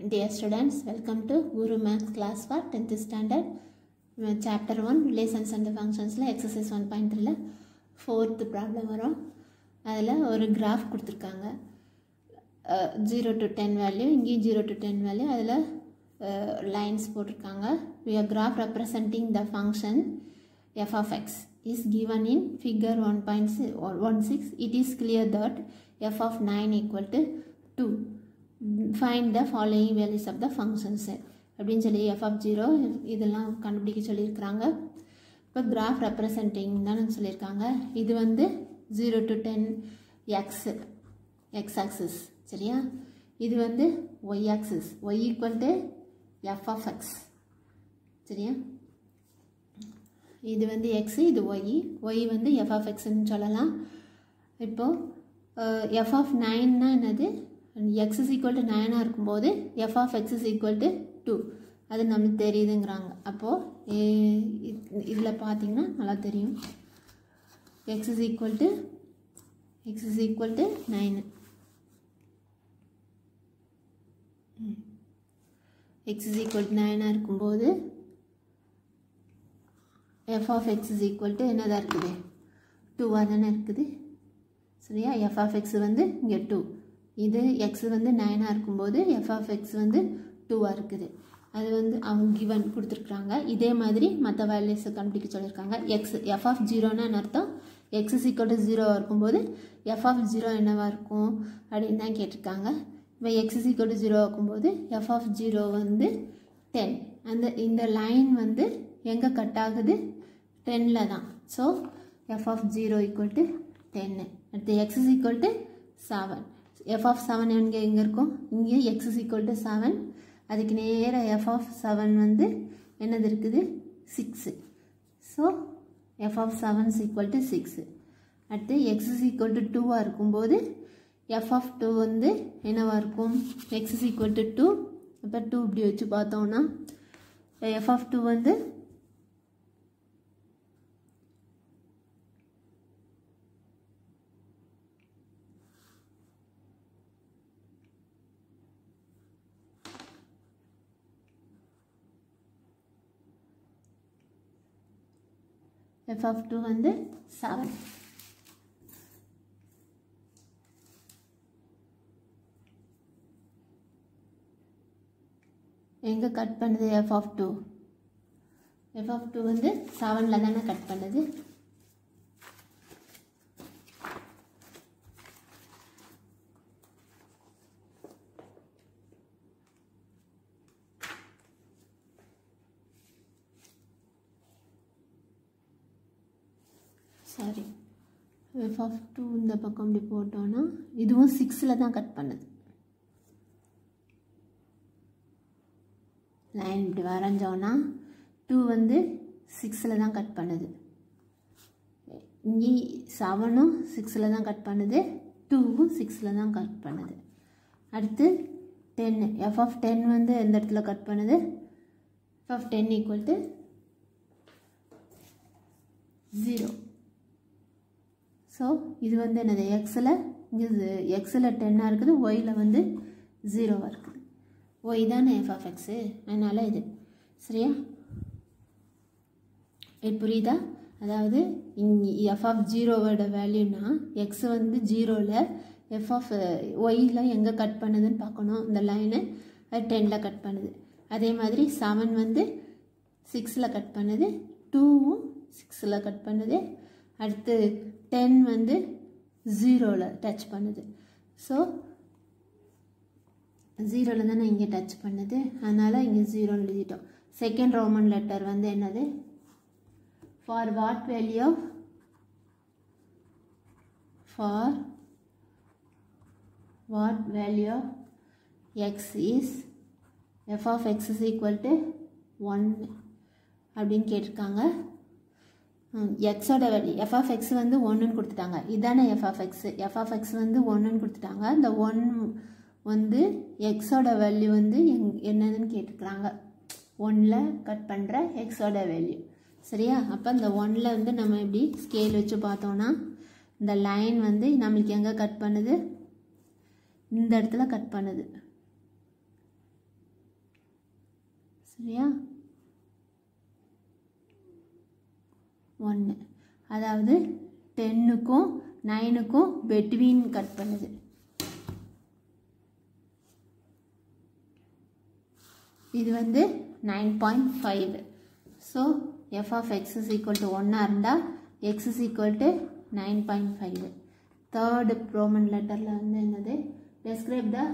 Dear students, welcome to Guru Maths class for 10th standard. Uh, Chapter 1 Relations and Functionsல exercise 1.3ல fourth problem வரும் அதில் ஒரு graph கொடுத்துருக்காங்க ஜீரோ டு டென் வேல்யூ இங்கேயும் zero to ten value அதில் lines போட்டிருக்காங்க we are graph representing the function f of x is given in figure 1.16 it is clear that f of 9 equal to 2 find the following values of the functions அப்படின்னு சொல்லி F of zero இதெல்லாம் கண்டுபிடிக்க சொல்லியிருக்கிறாங்க இப்போ graph representing தானே சொல்லியிருக்காங்க இது வந்து zero to ten X X axis சரியா இது வந்து Y axis Y equal to F of X சரியா இது வந்து எக்ஸ் இது ஒய் ஒய் வந்து எஃப் ஆஃப் எக்ஸ்ன்னு சொல்லலாம் இப்போது எஃப் ஆஃப் நைன்னா என்னது எக்ஸ் இஸ் ஈக்குவல் டு நைனாக இருக்கும்போது F of X is equal to two அது நம்மளுக்கு தெரியுதுங்கிறாங்க அப்போது இதில் பார்த்தீங்கன்னா நல்லா தெரியும் X is equal to X is equal to nine X is equal to நைனாக இருக்கும்போது F of X is equal to என்னதான் இருக்குது டூவாக தானே இருக்குது சரியா எஃப் ஆஃப் எக்ஸ் வந்து இங்கே டூ இது எக்ஸ் வந்து நைனாக இருக்கும்போது எஃப் ஆஃப் எக்ஸ் வந்து டூவாக இருக்குது அது வந்து அவங்க கிவன் கொடுத்துருக்குறாங்க இதே மாதிரி மற்ற வேல்யூஸை கண்டுபிடிக்க சொல்லியிருக்காங்க எக்ஸ் எஃப் ஆஃப் ஜீரோன்னு அர்த்தம் எக்ஸ் இஸ் ஈக்குவல் டு ஜீரோவாக இருக்கும்போது எஃப் ஆஃப் ஜீரோ என்னவாக இருக்கும் அப்படின்னு தான் கேட்டிருக்காங்க இப்போ X is equal to zero இருக்கும்போது எஃப் ஆஃப் ஜீரோ வந்து டென் அந்த இந்த லைன் வந்து எங்கே கட் ஆகுது டென்னில் தான் so F of zero equal to ten அடுத்து X is equal to seven F of seven எங்கே எங்கே இருக்கும் இங்கே X is equal to seven அதுக்கு நேராக எஃப் ஆஃப் செவன் வந்து என்னது இருக்குது six so F of seven is equal to six அடுத்து எக்ஸ் இஸ் ஈக்குவல் டு டூவாக இருக்கும்போது எஃப் ஆஃப் டூ வந்து என்னவாக இருக்கும் X is equal to two இப்போ டூ இப்படி வச்சு பார்த்தோன்னா எஃப் ஆஃப் டூ வந்து எஃப் ஆஃப் டூ வந்து செவன் எங்கே கட் பண்ணுது F of two F of two வந்து செவனில் தானே கட் பண்ணுது சாரி எஃப் ஆஃப் டூ இந்த பக்கம் இப்படி போட்டோன்னா இதுவும் சிக்ஸில் தான் கட் பண்ணுது லைன் இப்படி வரைஞ்சோன்னா டூ வந்து சிக்ஸில் தான் கட் பண்ணுது இங்கே செவனும் சிக்ஸில் தான் கட் பண்ணுது டூவும் சிக்ஸில் தான் கட் பண்ணுது அடுத்து டென்னு எஃப் ஆஃப் டென் வந்து எந்த இடத்துல கட் பண்ணுது F of ten equal to zero so இது வந்து என்னது எக்ஸில் இங்கே எக்ஸில் டென்னாக இருக்குது ஒயில் வந்து ஜீரோவாக இருக்குது ஒய் தானே எஃப் ஆஃப் எக்ஸு அதனால் இது சரியா இது புரியுதா அதாவது இங்கே எஃப் ஆஃப் ஜீரோவோட வேல்யூனா எக்ஸ் வந்து ஜீரோவில் எஃப் ஆஃப் ஒயில் எங்கே கட் பண்ணுதுன்னு பார்க்கணும் இந்த லைனு அது டெனில் கட் பண்ணுது அதே மாதிரி செவன் வந்து சிக்ஸில் கட் பண்ணுது டூவும் சிக்ஸில் கட் பண்ணுது அடுத்து டென் வந்து ஜீரோவில் டச் பண்ணுது ஸோ ஜீரோவில் தானே இங்கே டச் பண்ணுது அதனால் இங்கே ஜீரோன்னு எழுதிட்டோம் செகண்ட் ரோமன் லெட்டர் வந்து என்னது for what value for what value X is F of X is equal to one அப்படின்னு கேட்டிருக்காங்க எக்ஸோட வேல்யூ எஃப் ஆஃப் எக்ஸ் வந்து ஒன்றுன்னு கொடுத்துட்டாங்க இதானே F of X F of X வந்து ஒன்றுன்னு கொடுத்துட்டாங்க இந்த ஒன் வந்து எக்ஸோட வேல்யூ வந்து எங் என்னதுன்னு கேட்டுக்கிறாங்க ஒன்னில் கட் பண்ணுற எக்ஸோட வேல்யூ சரியா அப்போ இந்த ஒன்னில் வந்து நம்ம எப்படி ஸ்கேல் வச்சு பார்த்தோன்னா இந்த லைன் வந்து நம்மளுக்கு எங்கே கட் பண்ணுது இந்த இடத்துல கட் பண்ணுது சரியா ஒன்று அதாவது டென்னுக்கும் நைனுக்கும் பெட்வீன் கட் பண்ணுது இது வந்து nine point five so F of X is equal to ஒன்னாக இருந்தால் X is equal to nine point five third Roman லெட்டரில் வந்து என்னது டெஸ்கிரைப் த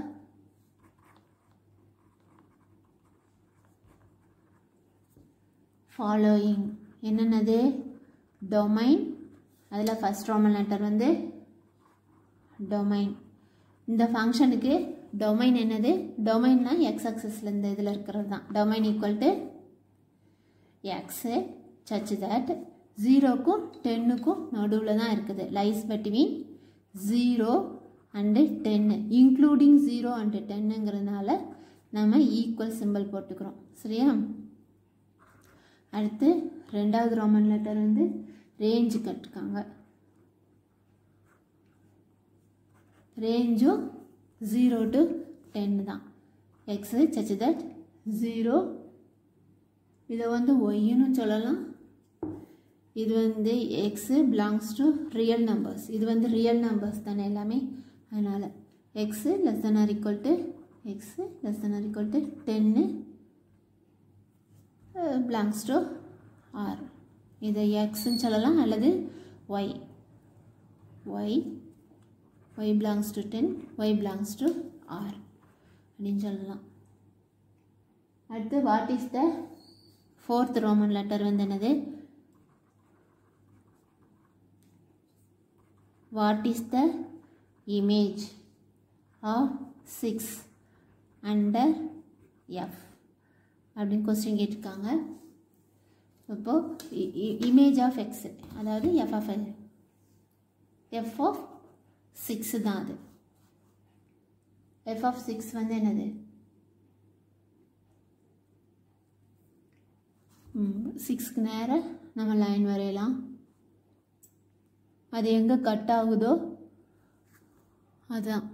ஃபாலோயிங் என்னென்னது டொமைன் அதில் ஃபஸ்ட் ரோமன் லெட்டர் வந்து டொமைன் இந்த ஃபங்க்ஷனுக்கு டொமைன் என்னது டொமைன்னா எக்ஸ் ஆக்சஸில் இந்த இதில் இருக்கிறது தான் domain equal to X such that ஜீரோக்கும் டென்னுக்கும் நடுவில் தான் இருக்குது lies between zero and ten including zero and டென்னுங்கிறதுனால நம்ம ஈக்குவல் சிம்பிள் போட்டுக்கிறோம் சரியா அடுத்து ரெண்டாவது ரோமன் லெட்டர் வந்து ரேஞ்சு கட்டுக்காங்க ரேஞ்சும் ஜீரோ டு டென் தான் எக்ஸு சச் தட் ஜீரோ இதை வந்து ஒய்ன்னு சொல்லலாம் இது வந்து X belongs to real numbers இது வந்து ரியல் நம்பர்ஸ் தானே எல்லாமே அதனால் X less than or equal to x less than or equal to ten belongs to R இதை எக்ஸ்ன்னு சொல்லலாம் அல்லது Y Y Y belongs to ten Y belongs to R அப்படின்னு சொல்லலாம் அடுத்து what is the fourth Roman letter வந்து என்னது what is the image of six under F அப்படின்னு கொஸ்டின் கேட்டிருக்காங்க இப்போது இமேஜ் ஆஃப் எக்ஸ் அதாவது F of F of six தான் அது எஃப் ஆஃப் சிக்ஸ் வந்து என்னது சிக்ஸ்க்கு நேராக நம்ம லைன் வரையலாம் அது எங்கே கட் ஆகுதோ அதுதான்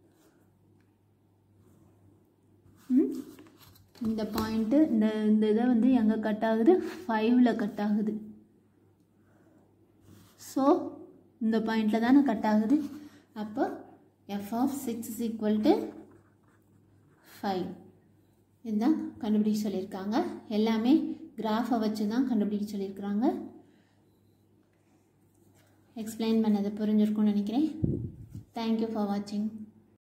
ம்? இந்த பாயிண்ட்டு இந்த இந்த இதை வந்து எங்கே கட் ஆகுது ஃபைவ்ல கட் ஆகுது ஸோ இந்த பாயிண்டில் தானே கட் ஆகுது அப்போ F of six is equal to five இதுதான் கண்டுபிடிக்க சொல்லியிருக்காங்க எல்லாமே கிராஃபை வச்சு தான் கண்டுபிடிக்க சொல்லியிருக்கிறாங்க எக்ஸ்பிளைன் பண்ணது புரிஞ்சிருக்கும்னு நினைக்கிறேன் தேங்க்யூ ஃபார் வாட்சிங்